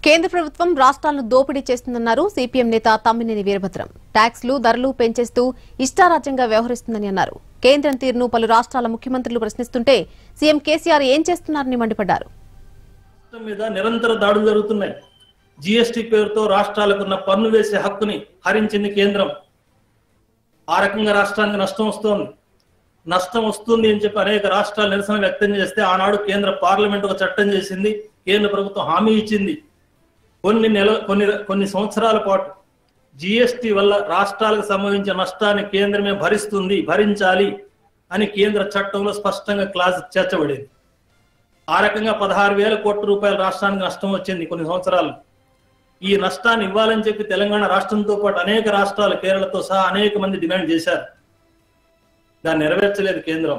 కేంద్ర ప్రభుత్వం రాష్ట్రాలను దోపిడీ చేస్తుందన్నారు సిపిఎం నేత తమ్మినేని వీరభద్రం ట్యాక్స్లు ధరలు పెంచేస్తూ ఇష్టారాజ్యంగా వ్యవహరిస్తుందని అన్నారు కేంద్రం తీరును పలు రాష్ట్రాల ముఖ్యమంత్రులు ప్రశ్నిస్తుంటే సీఎం కేసీఆర్ ఏం చేస్తున్నారని మండిపడ్డారు రాష్ట్రం మీద నిరంతర దాడులు జరుగుతున్నాయి జిఎస్టి పేరుతో రాష్ట్రాలకున్న పన్ను వేసే హక్కుని హరించింది కేంద్రం ఆ రకంగా రాష్ట్రానికి నష్టం వస్తోంది నష్టం వస్తుంది అని చెప్పి అనేక రాష్ట్రాలు నిరసన వ్యక్తం చేస్తే ఆనాడు కేంద్ర పార్లమెంట్ ఒక చట్టం చేసింది కేంద్ర ప్రభుత్వం హామీ ఇచ్చింది కొన్ని నెల కొన్ని కొన్ని సంవత్సరాల పాటు జిఎస్టి వల్ల రాష్ట్రాలకు సంబంధించిన నష్టాన్ని కేంద్రమే భరిస్తుంది భరించాలి అని కేంద్ర చట్టంలో స్పష్టంగా క్లాజ్ చేర్చబడింది ఆ రకంగా పదహారు వేల కోట్ల రూపాయల రాష్ట్రానికి నష్టం వచ్చింది కొన్ని సంవత్సరాలు ఈ నష్టాన్ని ఇవ్వాలని చెప్పి తెలంగాణ రాష్ట్రంతో పాటు అనేక రాష్ట్రాలు కేరళతో సహా అనేక మంది డిమాండ్ చేశారు దాన్ని నెరవేర్చలేదు కేంద్రం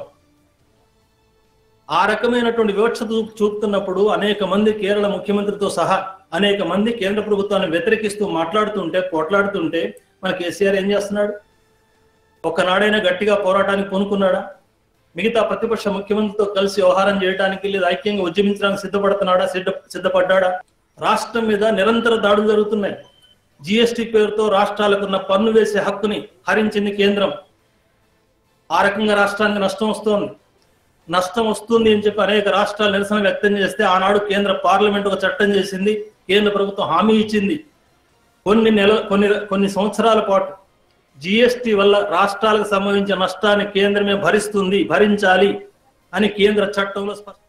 ఆ రకమైనటువంటి వివక్ష చూ- చూపుతున్నప్పుడు అనేక మంది కేరళ ముఖ్యమంత్రితో సహా అనేక మంది కేంద్ర ప్రభుత్వాన్ని వ్యతిరేకిస్తూ మాట్లాడుతుంటే పోట్లాడుతుంటే మన కేసీఆర్ ఏం చేస్తున్నాడు ఒక్కనాడైనా గట్టిగా పోరాటానికి పూనుకున్నాడా మిగతా ప్రతిపక్ష ముఖ్యమంత్రితో కలిసి వ్యవహారం చేయడానికి లేదా ఐక్యంగా ఉద్యమించడానికి సిద్ధపడుతున్నాడా సిద్ధ సిద్ధపడ్డాడా రాష్ట్రం మీద నిరంతర దాడులు జరుగుతున్నాయి జిఎస్టి పేరుతో రాష్ట్రాలకున్న పన్ను వేసే హక్కుని హరించింది కేంద్రం ఆ రకంగా రాష్ట్రానికి నష్టం వస్తోంది నష్టం వస్తుంది అని చెప్పి అనేక రాష్ట్రాలు నిరసన వ్యక్తం చేస్తే ఆనాడు కేంద్ర పార్లమెంట్ ఒక చట్టం చేసింది కేంద్ర ప్రభుత్వం హామీ ఇచ్చింది కొన్ని నెల కొన్ని కొన్ని సంవత్సరాల పాటు జిఎస్టి వల్ల రాష్ట్రాలకు సంబంధించిన నష్టాన్ని కేంద్రమే భరిస్తుంది భరించాలి అని కేంద్ర చట్టంలో స్పష్టం